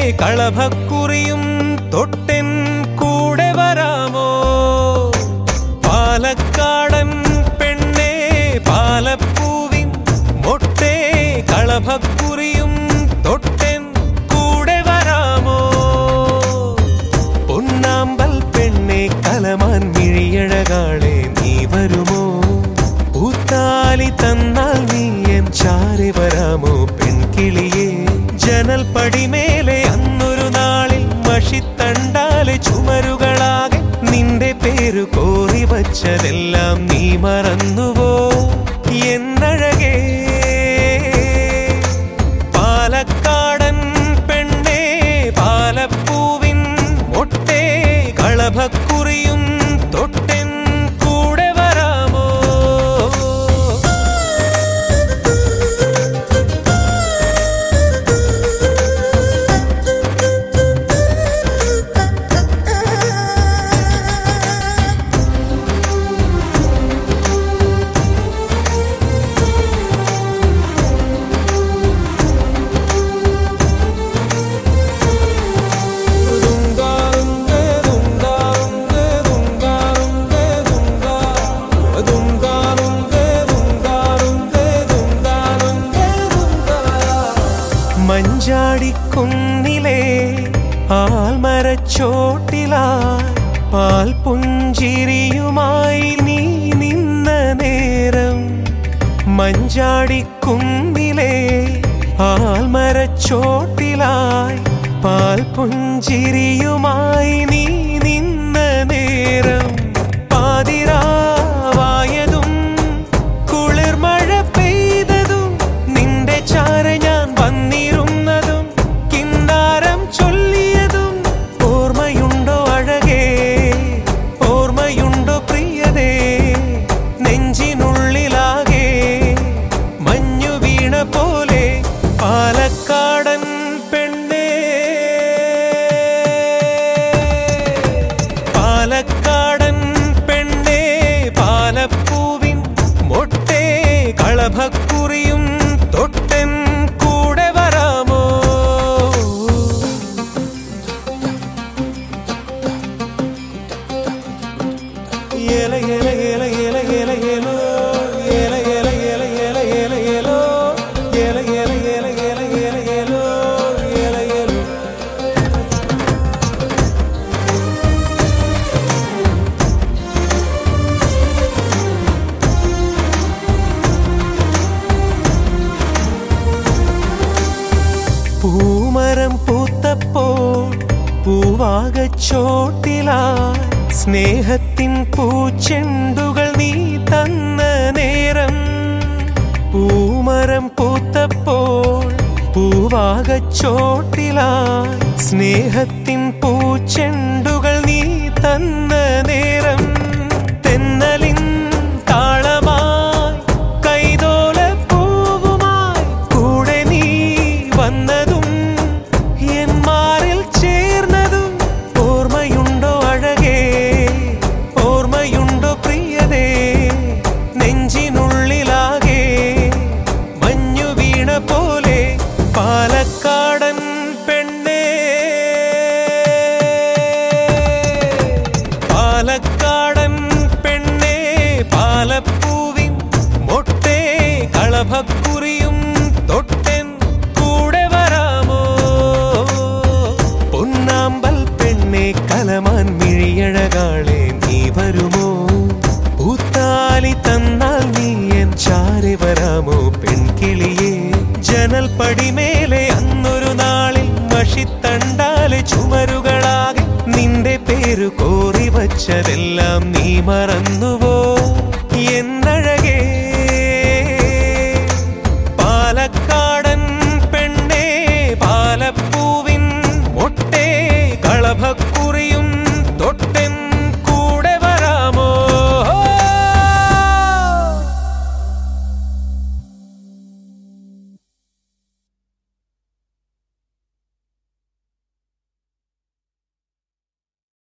കളഭക്കുറിയും തൊട്ടെൻ കൂടെ വരാമോ പാലക്കാടൻ പെണ്ണേ പാലപ്പൂവിൻ മൊട്ടേ കളഭക്കുറിയും തൊട്ടെൻ കൂടെ വരാമോ പൊന്നാമ്പൽ പെണ്ണെ കലമാൻ മിഴിയഴകാളെ നീ വരുമോ പൂത്താലി തന്നാൽ നീ എൻ ചാരി വരാമോ പെൺകിളിയേ ജനൽ പടിമേലെ അന്നൊരു നാളിൽ മഷിത്തണ്ടാലെ ചുമരുകളാകെ നിന്റെ പേരു കോറി വച്ചതെല്ലാം നീ മറന്നുവോ എന്നഴകേ പാലക്കാടൻ പെണ്ണേ പാലപ്പൂവിൻ മൊട്ടേ കളഭക്കുറിയും തൊട്ടെൻ കൂടെ വരാമോ മഞ്ചാടിക്കുന്നിലെ ആൽമരച്ചോട്ടിലായി പാൽ പുഞ്ചിരിയുമായി നീ നിന്ന നേരം മഞ്ചാടിക്കുന്നിലെ ആൽമരച്ചോട്ടിലായി പാൽ പുഞ്ചിരിയുമായി നീ നിന്ന നേരം പാതിരാവായതും കുളിർമഴ പെയ്തതും നിന്റെ ചാര ഞാൻ വന്നിരുന്നതും കിന്നാരം ചൊല്ലിയതും ഓർമ്മയുണ്ടോ അഴകേ ഓർമ്മയുണ്ടോ പ്രിയതേ നെഞ്ചിനുള്ളിലാകെ മഞ്ഞു വീണ പോലെ പാലക്കാടൻ പെണ്ണേ പാലക്കാടൻ പെണ്ണേ പാലപ്പൂവിൻ മൊട്ടേ കളഭക്കുറിയും തൊട്ടൻ കൂടെ വരാമോ ഏല ഏല ഏല ഏല ഏല ഏലോ ഏല ഏല ഏല ഏല ഏല ഏലോ ഏല ഏല ഏല ഏല ഏല ഏലോ ഏല ഏലോ പൂമരം പൂത്തപ്പോൾ പൂവാകച്ചോട്ടിലായി സ്നേഹത്തിൻ പൂച്ചെണ്ടുകൾ നീ തന്ന നേരം പൂമരം പൂത്തപ്പോൾ പൂവാകച്ചോട്ടിലായി സ്നേഹത്തിൻ പൂച്ചെണ്ടുകൾ നീ തന്ന നേരം തെന്നലിൻ താളമായി കൈതോല പൂവുമായി കൂടെ നീ വന്നതും എൻ മാറിൽ ചേർന്നതും ഓർമ്മയുണ്ടോ അഴകേ ഓർമ്മയുണ്ടോ പ്രിയതേ നെഞ്ചിനുള്ളിലാകെ മഞ്ഞു വീണ പോലെ പാലക്കാടൻ പെണ്ണേ പാലക്കാടൻ പെണ്ണേ പാലപ്പൂവിൻ മൊട്ടേ കളഭക്കുറിയും തൊട്ടൻ കൂടെ വരാമോ പൊന്നാമ്പൽ പെണ്ണെ കലമാൻ മിഴിയഴകാളെ നീ വരുമോ പൂത്താലി തന്നാൽ നീ എൻ ചാരി വരാമോ പെൺകിളിയേ ജനൽ പടിമേലെ അന്നൊരു നാളിൽ മഷിത്തണ്ടാലെ ചുമരുകളാകെ നിന്റെ പേരു കോറി വച്ചതെല്ലാം നീ മറന്നുവോ എന്ന